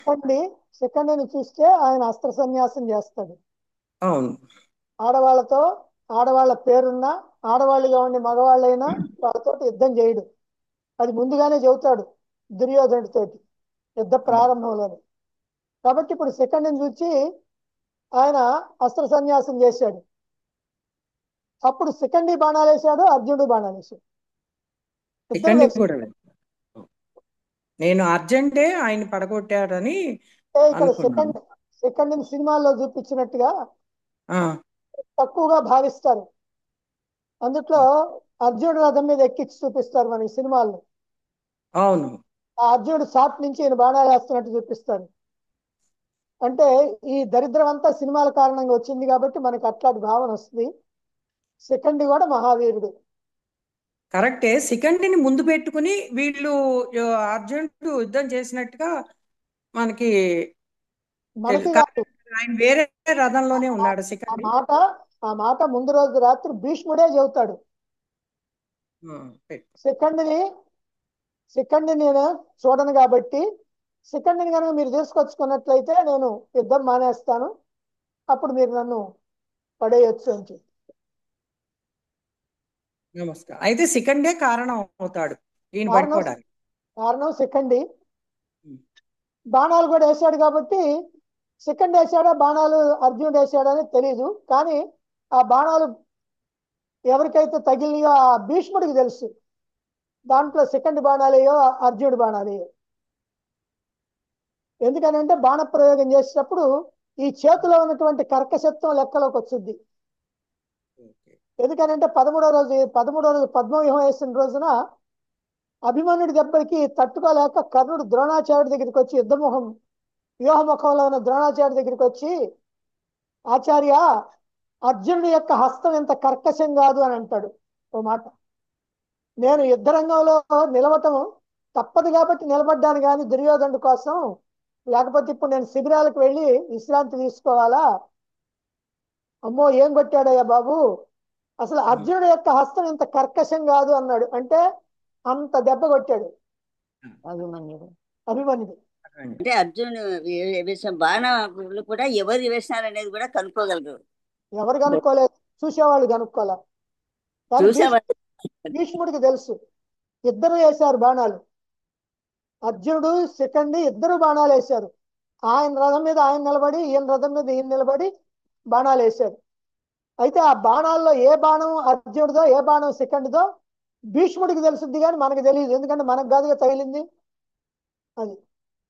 Second సెకండ్ని చూస్తే ఆయన అస్త్ర సన్యాసం చేస్తాడు అవును ఆడవాళ్ళతో ఆడవాళ్ళ పేరున్న ఆడవాళ్ళుగా ఉండి మగవాళ్ళైనా వాళ్ళతో యుద్ధం చేయడు అది ముందుగానే చెబుతాడు దుర్యోధనుడితోటి యుద్ధ ప్రారంభంలోనే కాబట్టి ఇప్పుడు సెకండ్ని చూచి ఆయన అస్త్ర సన్యాసం చేశాడు అప్పుడు సెకండ్ బాణాలు వేశాడు అర్జునుడు బాణాలు వేశాడు ఇద్దరు సెకండ్ వేశారు. కూడా లేదు. నేను అర్జెంటే ఆయన పడగొట్టాడని అంటే ఇక్కడ అనుకున్నాను. సెకండ్ సెకండ్ సినిమాల్లో చూపించినట్టుగా ఆ, తక్కువగా భావిస్తారు అందుట్లో అర్జునుడు రథం మీద ఎక్కించి చూపిస్తారు మనకి సినిమాల్లో అవును ఆ అర్జునుడు షాట్ నుంచి ఈయన బాణాలు వేస్తున్నట్టు చూపిస్తారు అంటే ఈ దరిద్రం అంతా సినిమాల కారణంగా వచ్చింది కాబట్టి మనకి అట్లాంటి భావన వస్తుంది సెకండ్ కూడా మహావీరుడు కరెక్టే సెకండ్ ని ముందు పెట్టుకుని వీళ్ళు ఆ, అర్జునుడు యుద్ధం చేసినట్టుగా మనకి మనకి కాదు. కాదు ఆయన వేరే రథంలోనే ఉన్నాడు ఆ సెకండ్ మాట ఆ మాట ముందు రోజు రాత్రి భీష్ముడే చెబుతాడు సెకండ్ని సెకండ్ నేను చూడను కాబట్టి సెకండ్ని కనుక మీరు తీసుకొచ్చుకున్నట్లయితే నేను యుద్ధం మానేస్తాను అప్పుడు మీరు నన్ను పడేయచ్చు అని చెప్పి నమస్కారం అయితే సెకండే కారణం అవుతాడు ఈయన కారణం పడిపోవడానికి కారణం సెకండ్ ఉం. బాణాలు కూడా వేశాడు కాబట్టి సెకండ్ వేసాడా బాణాలు అర్జునుడు వేసాడని తెలియదు కానీ ఆ బాణాలు ఎవరికైతే తగిలినాయో ఆ భీష్ముడికి తెలుసు దాంట్లో సెకండ్ బాణాలేయో అర్జునుడు బాణాలేయో ఎందుకనంటే బాణ ప్రయోగం చేసేటప్పుడు ఈ చేతిలో ఉన్నటువంటి కర్కశత్వం లెక్కలోకి వచ్చింది ఓకే. ఎందుకనంటే పదమూడో రోజు పదమూడో రోజు పద్మవ్యూహం వేసిన రోజున అభిమన్యుడి దెబ్బకి తట్టుకోలేక కర్ణుడు ద్రోణాచార్యుడి దగ్గరికి వచ్చి యుద్ధముఖం వ్యూహముఖంలో ఉన్న ద్రోణాచార్యుడి దగ్గరికి వచ్చి ఆచార్య అర్జునుడి యొక్క హస్తం ఎంత కర్కశం కాదు అని అంటాడు ఓ మాట నేను యుద్ధరంగంలో నిలవటం తప్పదు కాబట్టి నిలబడ్డాను కానీ దుర్యోధనుడి కోసం లేకపోతే ఇప్పుడు నేను శిబిరాలకు వెళ్ళి విశ్రాంతి తీసుకోవాలా అమ్మో ఏం కొట్టాడయ్యా బాబు అసలు అర్జునుడి యొక్క హస్తం ఇంత కర్కశం కాదు అన్నాడు అంటే అంత దెబ్బ కొట్టాడు అభిమన్యుడు అభిమన్యుడు అంటే అర్జునుడు వే- వేసిన బాణాలు కూడా ఎవరు వేసినారు అనేది కూడా కనుక్కోగలరు ఎవరు కనుక్కోలేదు చూసేవాళ్ళు కనుక్కోలే కానీ చూసేవాళ్ళు భీష్మ- భీష్ముడికి తెలుసు ఇద్దరు వేశారు బాణాలు అర్జునుడు సెకండ్ ఇద్దరు బాణాలు వేశారు ఆయన రథం మీద ఆయన నిలబడి ఈయన రథం మీద ఈయన నిలబడి బాణాలు వేశారు అయితే ఆ బాణాల్లో ఏ బాణం అర్జునుడిదో ఏ బాణం సెకండ్దో భీష్ముడికి తెలుసుద్ది కానీ మనకు తెలియదు ఎందుకంటే మనకు కాదుగా తగిలింది అది